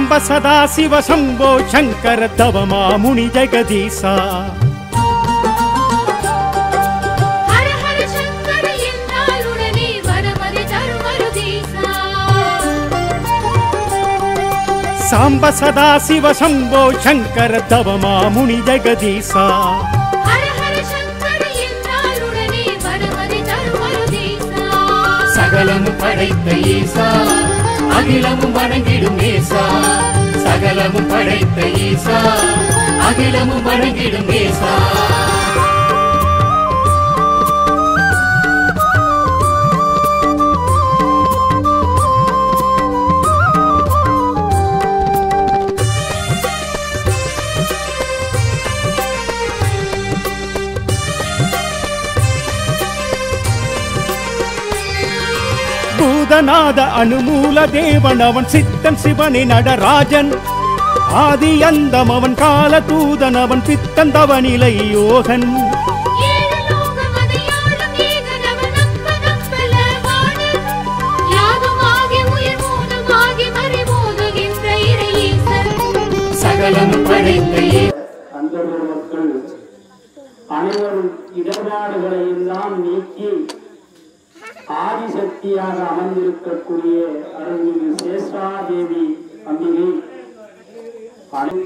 సాంబ సదా శివ శంభో శంకర తవ మాముని జగదీశా ஹர ஹர சங்கர என்றால் உடனே வரமதி தருமரு தீசா సాంబ సదా శివ శంభో శంకర తవ మాముని జగదీశా ஹர ஹர சங்கர என்றால் உடனே வரமதி தருமரு தீசா சகலமும் படைத்த ஈசா அகிலமும் வணங்கிடும் ஏசா சகலமும் படைத்த ஈசா அகிலமும் வணங்கிடும் ஏசா பூதநாத அனுமூல தேவன் அவன் சித்தன் சிவனே நடராஜன் ஆதி அந்தம் அவன் கால தூதன் அவன் பித்தன் தவநிலை யோகன் ஏழு லோகம் அதையாளும் ஏகனவன் நம்ப நம்பல வாணன். யாதுமாகி உயிர் மூலமாகி மறைமோதுகின்ற இறை ஈசன். சகலமும் படைத்த ஈசா அந்த மக்கள் அனைவரும் இடர்பாடுகளை எல்லாம் நீக்கி ஆதிசக்தியாக அமர்ந்திருக்கக்கூடிய அருள்மிகு சேஷாதேவி அம்பிகை அனை-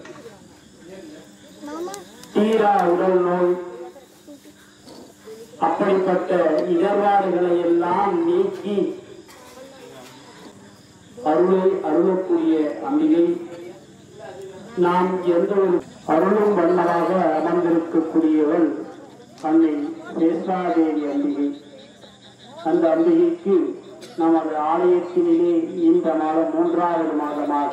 தீரா உடல் நோய் அப்படிப்பட்ட இடர்பாடுகளை எல்லாம் நீக்கி அருளை அருளக்கூடிய அம்பிகை நாம் எந்த ஒரு அருளும் வண்ணமாக அமர்ந்திருக்கக்கூடியவள் அன்னை சேஷாதேவி அம்பிகை அந்த அம்பிகைக்கு நமது ஆலயத்தினிலே இந்த மாதம் மூன்றாவது மாதமாக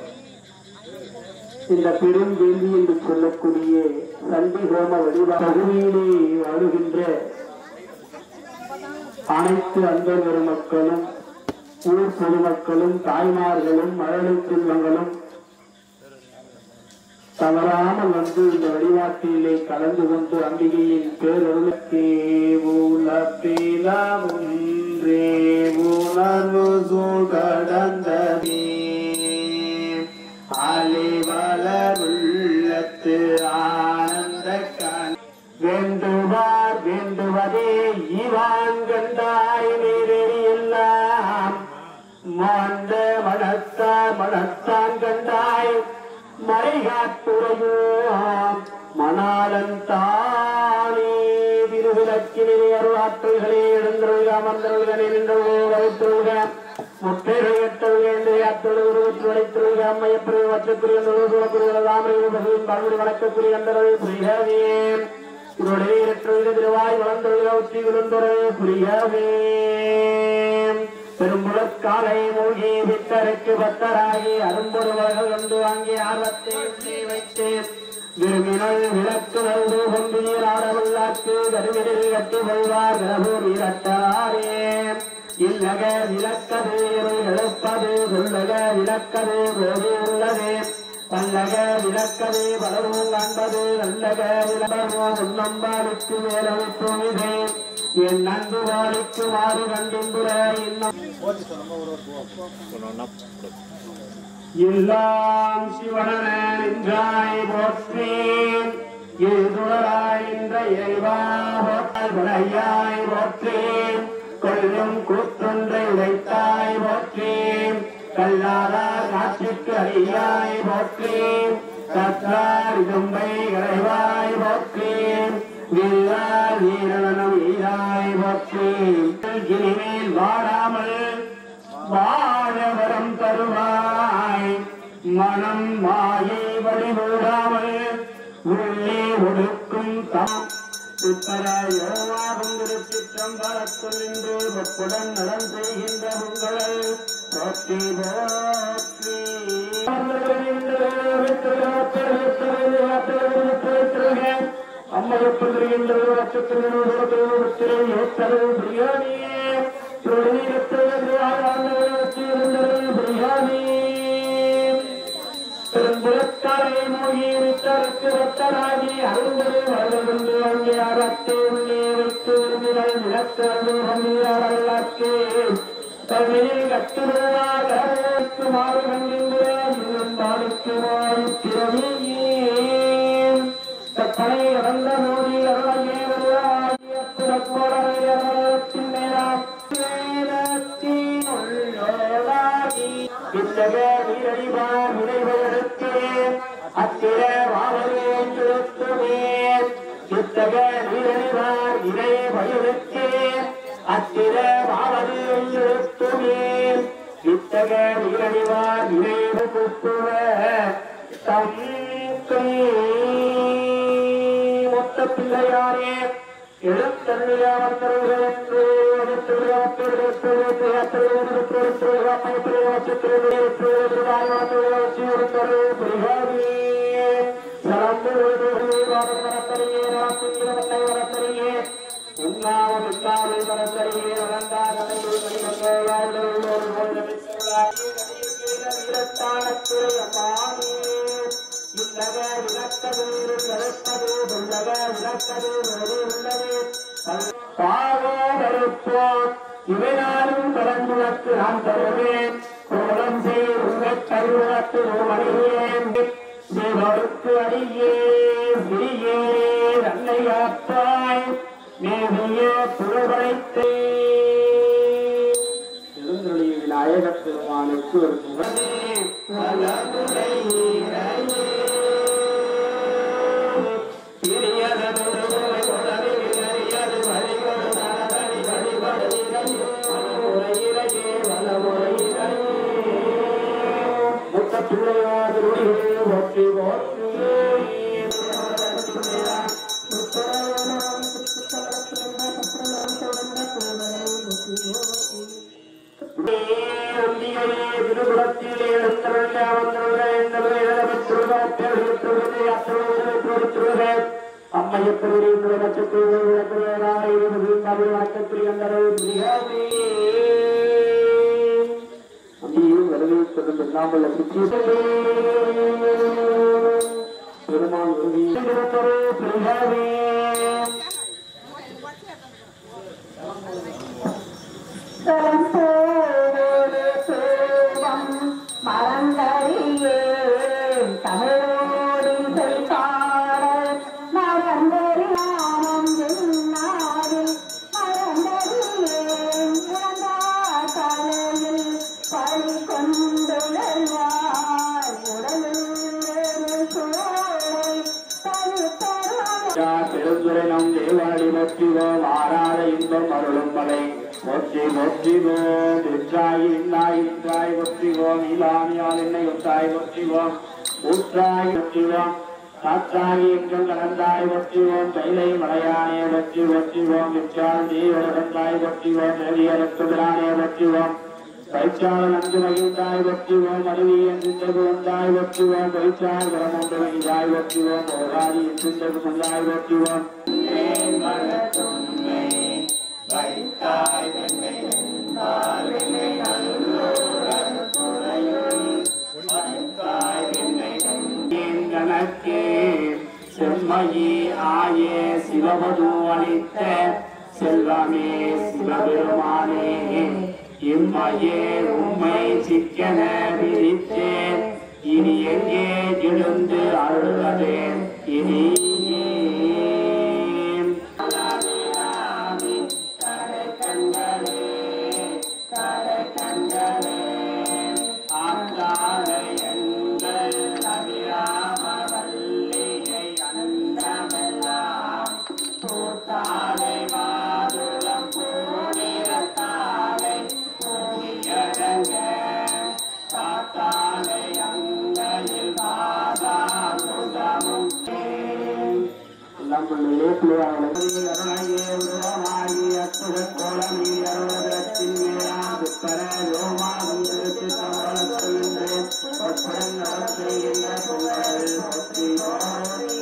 இந்த பெரும் வேள்வி என்று சொல்லக்கூடிய சண்டி ஹோம வடிவ பகுதியிலே வாழுகின்ற அனைத்து அன்ப பெருமக்களும் ஊர் பொதுமக்களும் தாய்மார்களும் மழலை செல்வங்களும் தவறாமல் வந்து இந்த வழிபாட்டிலே கலந்து கொண்டு அம்பிகையின் பேரருளுக்கே உலப்பிலவுன்றே உணர்வு சூழ்கடந்ததே அலைவளருள்ளத்து ஆனந்த கண் வேண்டுவார் வேண்டுவதே இவான் கண்டாய் நீரெல்லாம் மாண்ட மனத்தார் மனத்தான் கண்டாய் மறைகாட்டுரையோ மணாலன் தானே திருவிளக்கிலே அருளாற்றல்களே எழுந்தருள்க அமர்ந்தருள்க நின்றவோ வகுத்துருள்க முட்டைகள் என்று அத்தொழு உருவற்றுழைத்துருள்க அம்மையப்பிரிவு வற்றக்குரிய நுழைவுக்குரிய தாமரை பகுதியின் பல்வடி வணக்கக்குரிய அந்தரவை புரியவே இவருடைய இரற்றொழுக திருவாய் வளர்ந்தொழுக உச்சி விழுந்தொரு புரியவே பெரும்புழக்காலை மூழ்கி வித்தருக்கு பத்தராகி அரும்பொருவர்கள் கொண்டு வாங்கி ஆர்வத்தை உள்ளே வைத்து விரும்பினல் விளக்கு நல்கு கொண்டு நீராடவல்லாக்கு கருவினில் கட்டி கொள்வார் கரபு நீரட்டாரே இல்லக விளக்கது எழுப்பது சொல்லக விளக்கது போது உள்ளது பல்லக விளக்கது பலரும் காண்பது நல்லக விளம்பரமோ முன்னம்பாலுக்கு மேலமைப்பும் இதே என் நன்கு வாழிக்கு மாறு கண்டின்புற இன்னும் எல்லாம் சிவனன நின்றாய் போற்றி எழுதுவராய் நின்ற இறைவா போற்றாய் படையாய் போற்றி கொள்ளும் கூத்தொன்றை உடைத்தாய் போற்றி கல்லாதா காட்சிக்கு அறியாய் போற்றி கற்றார் இடும்பை கரைவாய் போற்றி வீரார் வீரனும் ஈராய் போற்றி இனிமேல் வாடாமல் வாழவரம் தருவாய் மனம் மாயை வழிபடாமல் உள்ளே ஒடுக்கும் தாம் உத்தராயோவாகும் திருச்சிற்றம்பலத்தில் நின்று வெப்புடன் நலம் செய்கின்ற உங்களை போற்றி போற்றி பெரும்புலத்தாரை மூழ்கி வித்தருக்கு ரத்தராகி அருந்தது வருவதென்று அங்கே அறத்தை உள்ளே வைத்து விரும்பினால் விளக்கது வரலாற்று தன்மையில் கட்டுருவாக மாறு கண்டின்ற பரந்த மோதி அருளையே வருவாகிய புறக்கோளத்தின் மேலாம் உள்ளோடாகி இத்தக நீரடிவா விளைவெடுத்தே அத்திர வாவரே செலுத்துமே இத்தக நீரடிவா இறை வயலுக்கே அத்திர வாவரே செலுத்துமே இத்தக நீரடிவா நினைவு குத்துவ தம் மொத்த பிள்ளையாரே எழுத்தருளியாவத்தருள்களென்று இல்லக விளக்கது கருப்பது உள்ளக விளக்கது உள்ளது பாவோடருப்போம் இவைநாளும் தொடர்ந்துனக்கு நான் தருவேன் கோலம் செய் உங்கள் கருவத்து அடியேன் தேவருக்கு அடியே விரியே அன்னையாப்பாய் மேவிய புகழ்வழைத்தே எழுந்தொழி விநாயகப் பெருமானுக்கு ஒரு புகழே பலமுறை திருபுரத்திலே எழுத்தருள்ள வந்தருள்ள என்பது எழுதப்பெற்றுள்ள பேர்களுக்கு அத்தோடு அம்மையப்பெரிய நட்சத்திர தமிழ் வணக்கத்தில் எந்தரவு அம்பியும் வரவேற்பதும் இல்லாமல் பெருமாள் உறுதி பிரியாவே மறந்தறியே தமிழோடு செய்தாட மறந்தறியானம் என்னாரில் மறந்தறியே இழந்தா தலையில் பழி கொண்டுள்ளார் உடலில் சோலை தனி பெருந்துரைனம் தேவாடி மொற்றிவோம் ஆறாத இன்பம் அருளும் மலை மொற்றி மொற்றிவோம் திருச்சாய் இன்னாய் இன்றாய் மொற்றிவோம் இலாமியால் என்னை ஒத்தாய் மொற்றிவோம் ஊற்றாய் மொற்றிவோம் காற்றாய் எங்கும் கலந்தாய் மொற்றிவோம் கைலை மலையானே மொற்றி மொற்றிவோம் விச்சால் தீவரகந்தாய் மொற்றிவோம் நெறியரத்துகிறானே மொற்றிவோம் பைச்சால் நன்கு மகிழ்ந்தாய் வெற்றிவோம் அருவி என்று வந்தாய் வெற்றிவோம் பைச்சால் வரமொன்று மகிழ்ந்தாய் வெற்றிவோம் போராடி என்று வந்தாய் வெற்றிவோம் கணக்கே செம்மயி ஆயே சிவபது அளித்த செல்வமே சிவபெருமானே இம்மையே உம்மை சிக்கன விரித்தேன் இனி எங்கே எழுந்து அருள்வதே இனி ஆத்தாலை எங்கள் அபிராம வல்லிகை அந்தமெல்லாம் பூத்தாலை மாதுளம் பூனிரத்தாலை பூமியடங்க காத்தாலை அங்கையில் பாதாமுதமும் நம்முடைய அருணையே உருவமாகி அற்புத கோலமி அருளத்தின் மேலாம் துப்பர ரோமாகும் திருச்சி சமரத்துகின்றேன் ஒப்புடன் நலம் செய்கின்ற புகழ் போற்றி போற்றி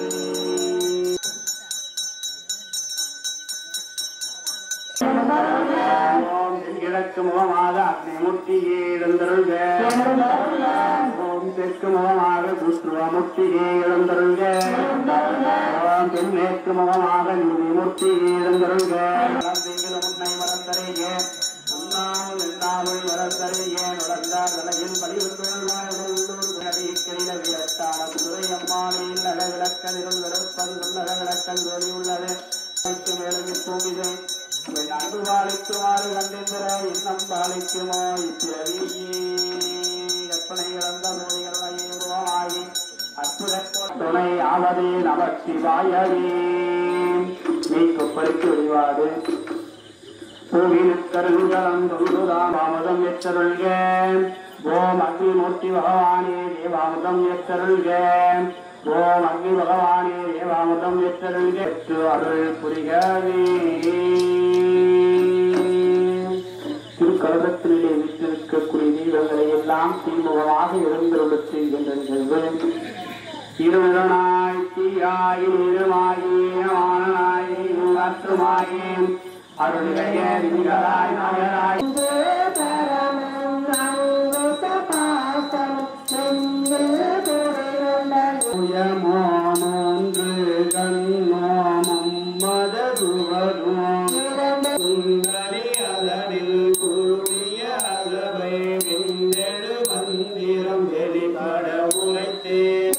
ஓம் கிழக்கு முகமாக அக்னிமூர்த்தியே எழுந்தருள்க ஓம் தெற்கு முகமாக துஷ்டுவமூர்த்தியே எழுந்தருள்க ஓம் தென்மேற்கு முகமாக நிதிமூர்த்தியே எழுந்தருள்க நீங்களும் உன்னை மறந்தறிய உண்ணாமல் எண்ணாமல் மறந்தறிய வளர்ந்தார் நிலையில் பலிவுள்ள அடிக்கையில வீரத்தான துறை அம்மானில் நலவிளக்கு விளக்கதிகள் விளப்பது உள்ளத விளக்கல் வெளி உள்ளது வைத்து மேலும் இப்பூமிதை அன்பு பாலிக்குமாறு கண்டிருக்கிற இன்னம் பாலிக்குமோ இப்பிறவியே கற்பனை இழந்த மொழிகளை உருவமாகி அற்புத துணை ஆவதே நம சிவாயவே நீ கொப்பளிக்கு வழிபாடு பூவினுக்கருஞ்சலம் தொண்டுதாம் அமுதம் எச்சருள்க ஓம் அக்னி மூர்த்தி பகவானே தேவாமுதம் எச்சருள்க ஓம் அக்னி பகவானே தேவாமுதம் எச்சருள்க எற்று அருள் புரிகவே திருக்கலகத்திலே விற்றிருக்கக்கூடிய தீபங்களை எல்லாம் தீமுகமாக எழுந்தருளச் செய்கின்ற நிகழ்வு இருளனாய் தீயாய் நிறமாயி வானனாய் காற்றுமாயி அருள்கைய விதிகளாய் நாயனாய் உயமோனொன்று கண்ணோமும் மததுவதும் சுந்தரி அதனில் கூடிய அசபை விண்ணெழு மந்திரம் வெளிப்பட உரைத்தேன்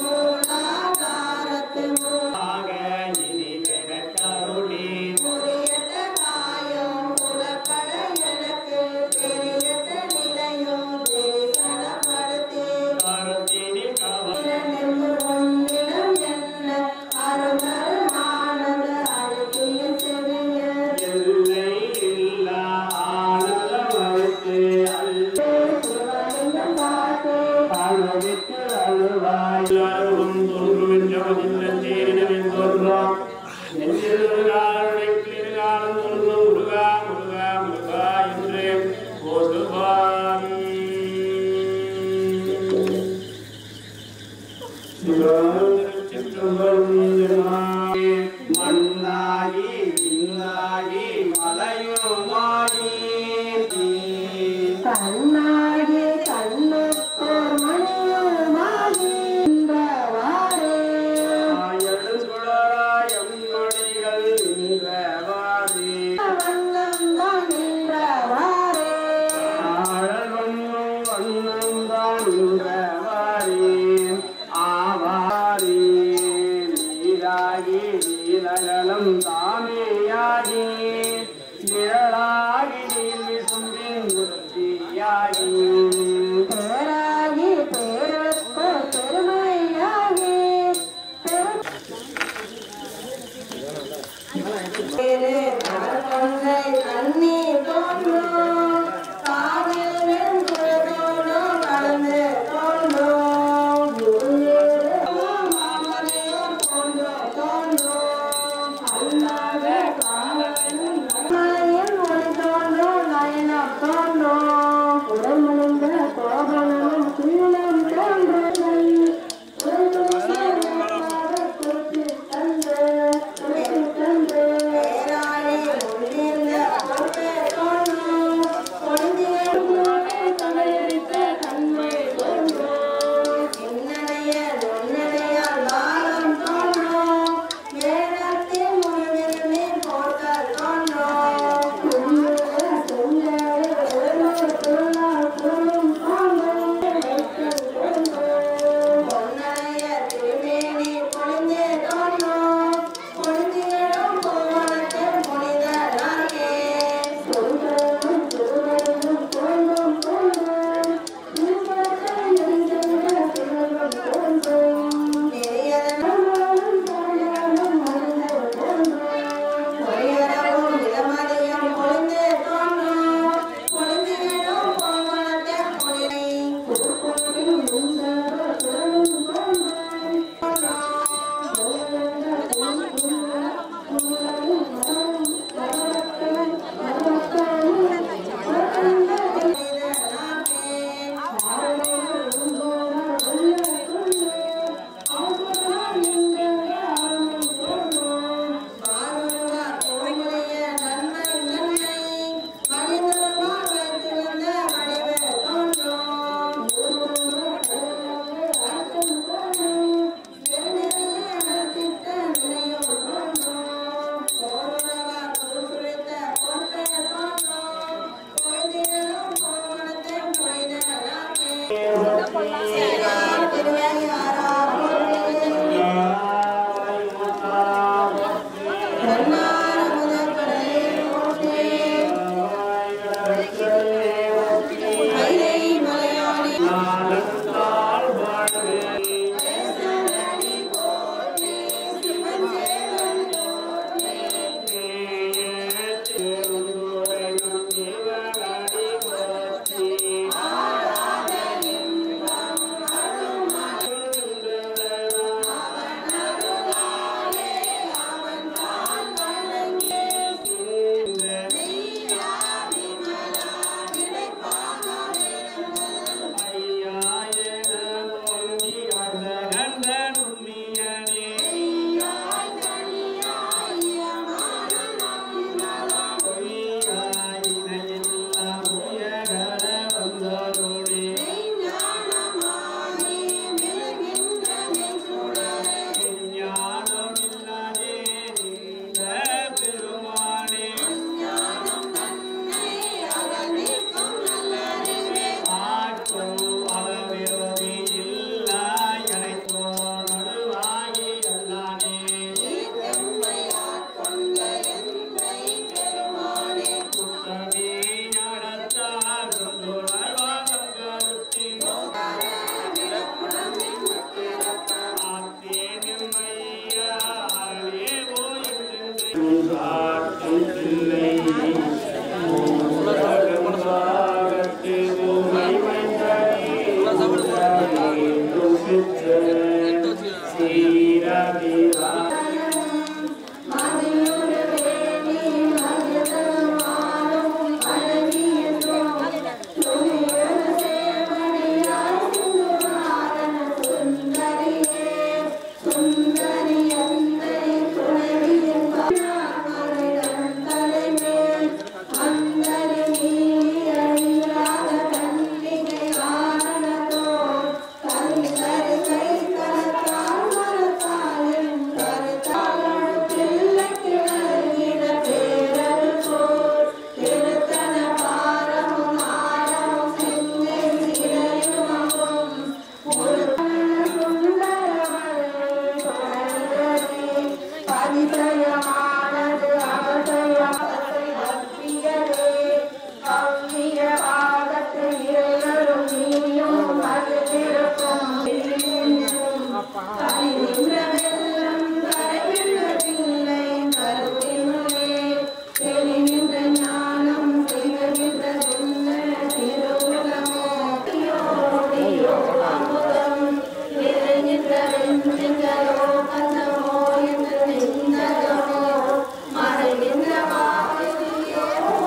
ஆக இனி கருளி கருத்தினி கவ எல்லை இல்லா ஆனந்தமறுத்து அழுவித்து அழுவாய் அருளும் தோன்றும் ஜபதில்லத்தேரினவின் தோன்றும் நெஞ்சில் காரணத்தில் காலம் தோன்றும் முருகா முருகா முருகா என்று போதுவான் மண்ணாகி விண்ணாகி மலையுமாகி கண்ணாகி கண்ணுக்கோர் மணியுமாகி இன்றவாறே எழுந்துளராயம் நொடிகள் நின்றவாறே வண்ணம் தான் நின்றவாறே ஆழல் வண்ணம் வண்ணம் தான் நின்றவாறே ஆவாரே நீராகி நீலகலம் தாமேயாகி நிழலாகி நீர் விசும்பின் முத்தியாகி பேராகி பேருக்கு பெருமையாகி பெரு கொங்கை கண்ணி தோன்றும் காதல் வெண்குழலோடு கலந்து தோன்றும் மாமலையோர் தோன்றும் தோன்றும் அல்லாத காவலன் நன்மையின் ஒளி தோன்றும் நயனம் தோன்றும் உடம்புழுந்த கோபனும் கீழம் தோன்றும் அதிசயமானது அவசயத்தை பற்றியதே கவ்விய பாதத்து இறைவரும் நீயும் அது திருப்பும் அறிகின்ற வெள்ளம் கரைகின்றதில்லை கருவினுள்ளே தெரிகின்ற ஞானம் திகழ்கின்றதில்லை திருவுலமோ யோடியோ அமுதம் நிறைகின்ற வெஞ்சிங்களோ கந்தமோ என்று நின்றதமோ மறைகின்ற பாதையோ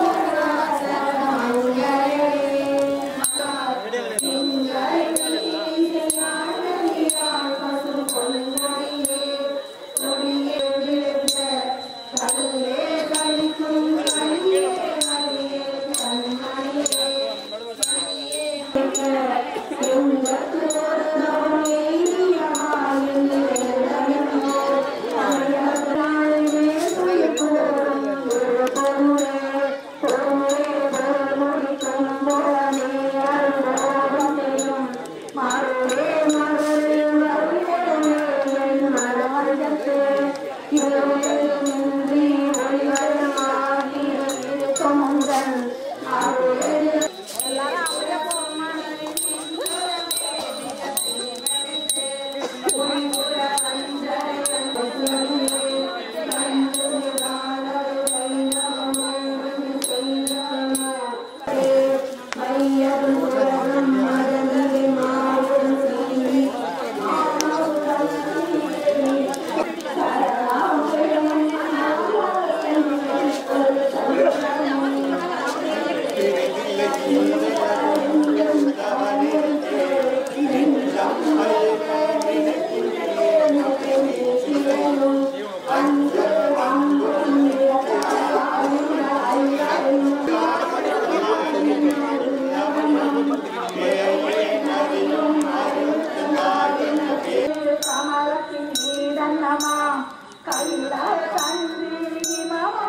கமலத்தின் நீடன்னமா கல்லார் கண்ணில் மமா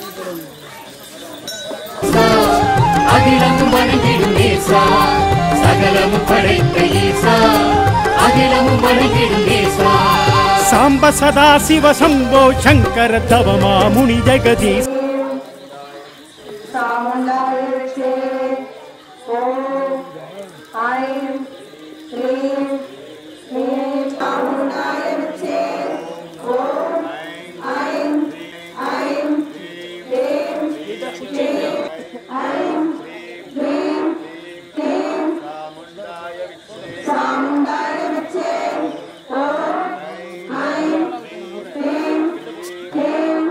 அகிலம் வணங்கிடும் நேசா சகல சகலமும் படைத்த ஈசா அகிலமும் வணங்கிடும் நேசா సాంబ సదా శివ శంభో శంకర తవ మాముని జగదీశ్ சாமுண்டாயிரட்சே ஓம் ஐம் க்ளீம் க்ளீம் சாமுண்டாயிரட்சே ஓம் ஐம் ஐம் க்ளீம் க்ளீம் ஐம் க்ளீம் க்ளீம் சாமுண்டாயிரட்சே ஓம் ஐம் க்ளீம் க்ளீம்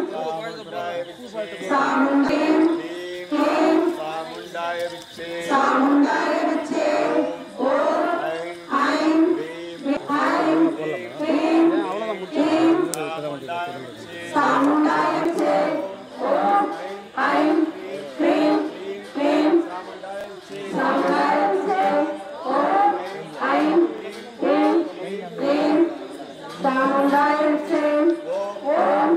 சாமுண்டீம் க்ளீம் சாமுண்டாய விச்சே ஓம் ஐம் ஐம் க்ளீம் க்ளீம் சாமுண்டாய விச்சே ஓம் ஐம் க்ளீம் க்ளீம் சாமுண்டாய விச்சே ஓம் ஐம் க்ளீம் க்ளீம் சாமுண்டாய விச்சே ஓம்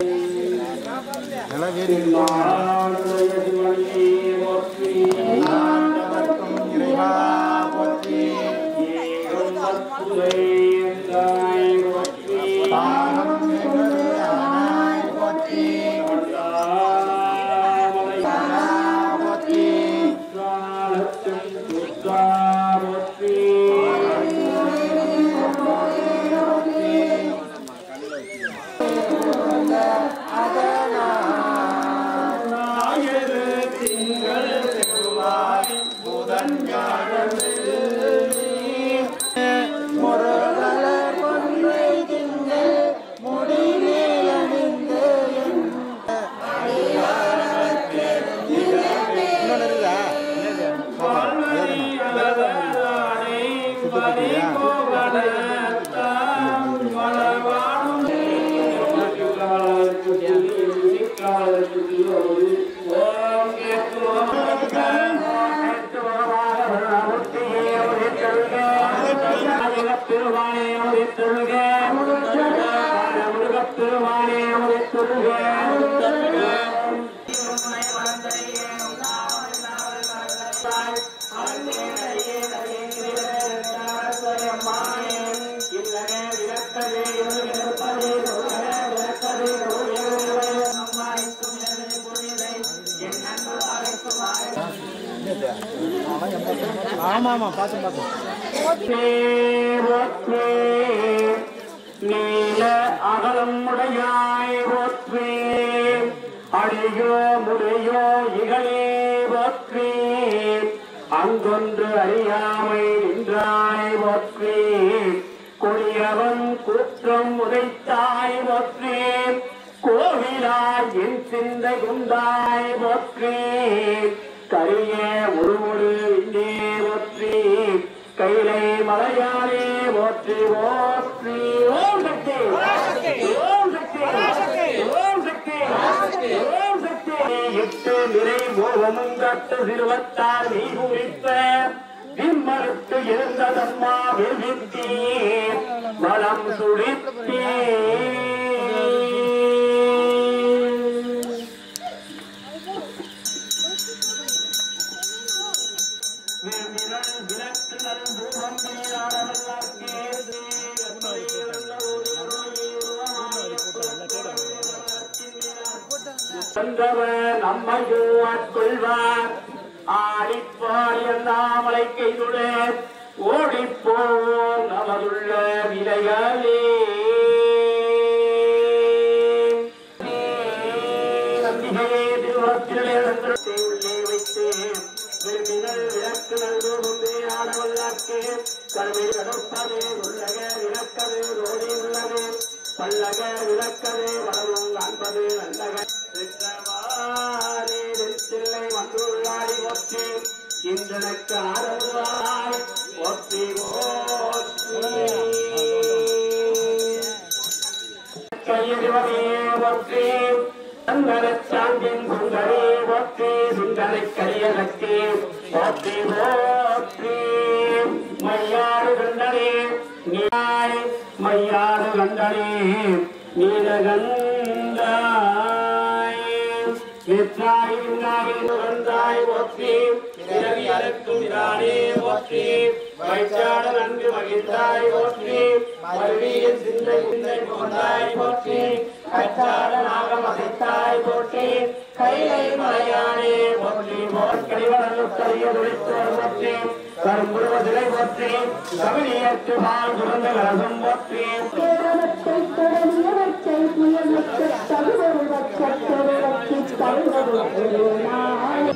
நீல அகலம் உடையாய் போற்றி அடியோ முறையோ இகழே போற்றி அங்கொன்று அறியாமை நின்றாய் போற்றி கொடியவன் குற்றம் உதைத்தாய் போற்றி கோவிலாய் என் சிந்தை குந்தாய் போற்றி கரிய உருமுடு இங்கே போற்றி கைலை மலையானே போற்றி போற்றி ஓம் சக்தி ஓம் சக்தி ஓம் சக்தி ஓம் சக்தி எட்டு நிறை மோகமும் கட்டு சிறுவத்தார் நீ குறித்த விம்மறுத்து இருந்ததம்மா வெல்வித்தீ வளம் சுழித்தே விமிரல் விளக்குதல் தூபம் நீராடவல்லார்க்கே சென்றவர் நம்மையோ ஆட்கொள்வார் ஆடிப்பாடி அண்ணாமலை கைதுட ஓடிப்போம் நமதுள்ள விலைகளே நந்திகையே திருவத்திலே உள்ளே வைத்து விரும்பினல் விளக்குதல் தூபம் நீராடவல்லார்க்கே கருவை கடற்பதே உள்ளக விளக்கது ரோடி உள்ளது பல்லக விளக்கது வளரும் காண்பது நல்லக வெற்றவாரே வெற்றில்லை வந்துள்ளாடி ஒற்றி இன்றனக்கு ஆரவாய் ஒற்றி ஓற்றி கையறிவதே ஒற்றி சந்தனச் சாந்தின் சுந்தரே ஒற்றி சுந்தரை கரியலக்கே ஒற்றி ஓற்றி மையாறு கண்டனே நீயாய் மையாறு கண்டனே நீலகந்தாய் நிற்றாய் நாய் நுகர்ந்தாய் ஒற்றி இரவி அறுக்கும் இரானே போற்றி வைச்சாட நன்கு மகிழ்ந்தாய் போற்றி மருவியின் சிந்தை சிந்தை புகழ்ந்தாய் போற்றி கச்சாட நாகம் அசைத்தாய் போற்றி கைலை மலையானே போற்றி போர்க்கடிவரலுத்தறிய துளித்தோர் போற்றி கரும்புருவதிலை போற்றி கவினியற்று பால் சுரந்த கலசம் போற்றி கேரளத்தை தொடங்கியவற்றை புயலுக்கு தகுவருவற்ற பெருவற்கு தருவது நாளே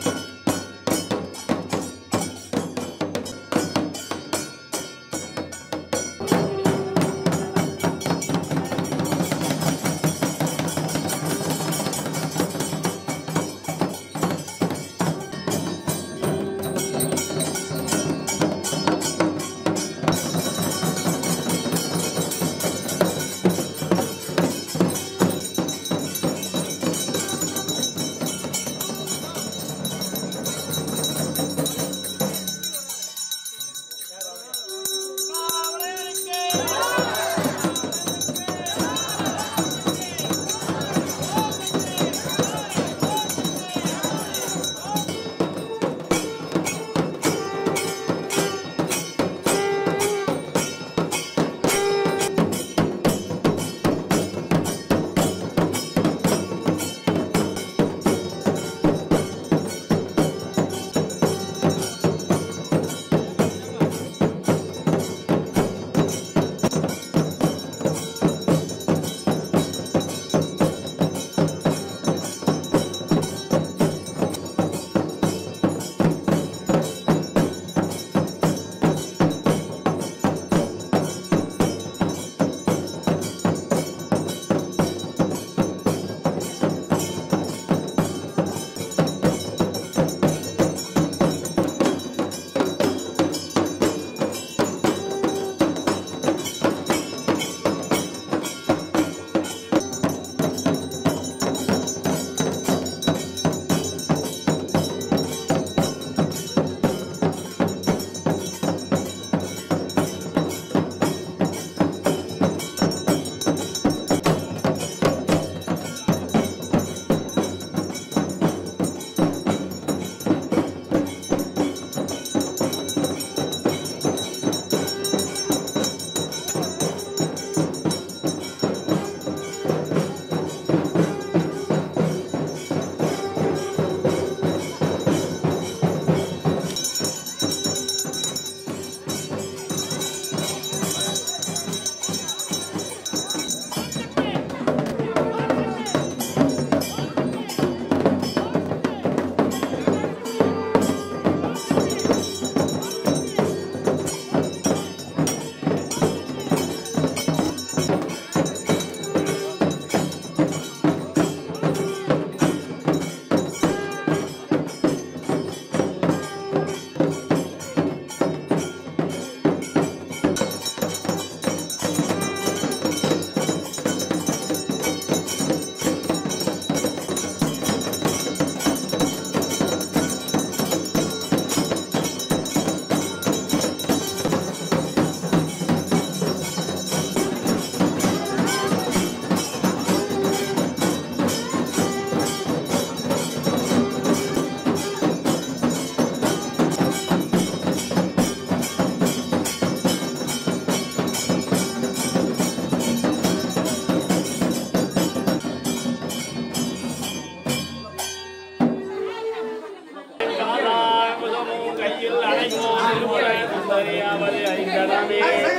கையில் அணைவோம் திருமுறை சுந்தரியாவது ஐங்கடமே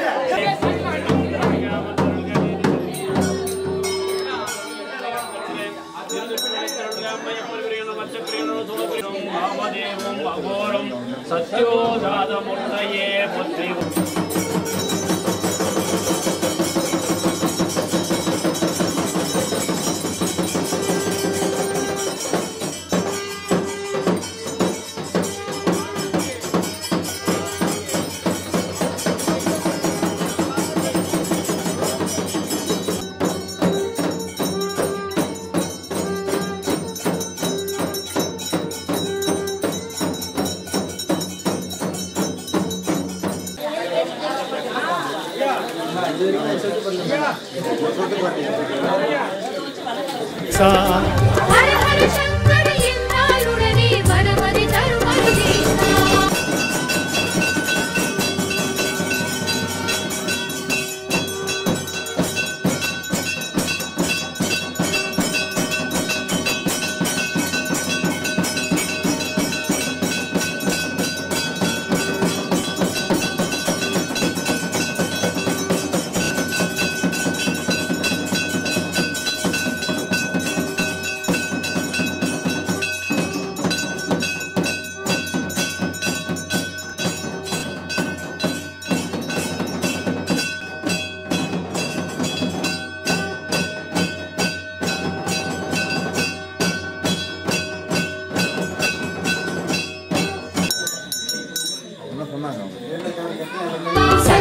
சத்யோஜாதமுன்னையே பொற்றி சா ஹர ஹர சங்கர என்றால் உடனே வரமதி தருமருதே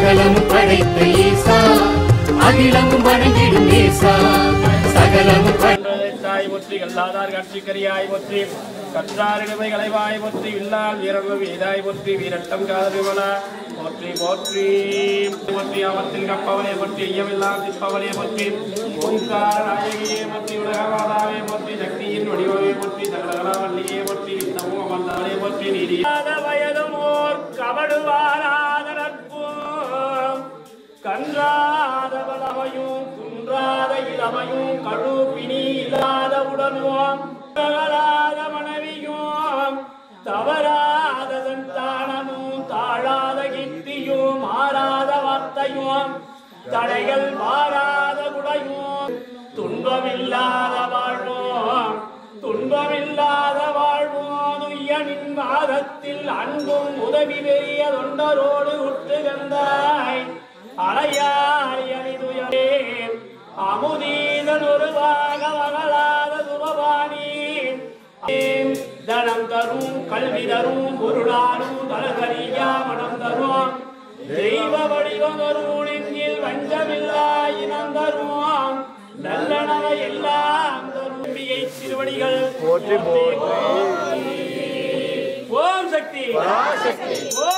சகலமும் படைத்த ஈசா அகிலமும் வணங்கிடும் ஈசா சகலமும் படை தாய் போற்றி கல்லாதார் காட்சிக்கரியாய் போற்றி கற்றாரிடமை கலைவாய் போற்றி வில்லால் வீரர்கள் வீதாய் போற்றி வீரட்டம் காதலிவனா போற்றி போற்றி போற்றி அவத்தில் கப்பவனே போற்றி ஐயமில்லாம் திப்பவனே போற்றி ஓங்கார நாயகியே போற்றி உலகமாதாவே போற்றி சக்தியின் வடிவமே போற்றி சகலகலாவல்லியே போற்றி விண்ணமும் அமர்ந்தவனே போற்றி நீதி வயதும் ஓர் கபடுவாராத நட்பும் கன்றாத வளமையும் குன்றாத இளமையும் கழுப்பினி இல்லாத உடனும் தகராத மனைவியும் தவறாத சந்தானமும் தாழாத கீர்த்தியும் மாறாத வார்த்தையும் தடைகள் மாறாத குடையும் துன்பமில்லாத வாழ்வோம் துன்பமில்லாத வாழ்வோம் துய்யனின் வாதத்தில் அன்பும் உதவி பெரிய தொண்டரோடு உற்று கந்தாய் அலையாய் அணிதுயரே அமுதீதன் உருவாக மகளாத சுபவாணி தனம் தரும் கல்வி தரும் பொருளாரும் தலகரியா மனம் தரும் தெய்வ வடிவம் தரும் நெஞ்சில் வஞ்சமில்லா இனம் தரும் நல்லனவை எல்லாம் தரும் நம்பியை திருவடிகள் போற்றி ஓம் சக்தி ஓம்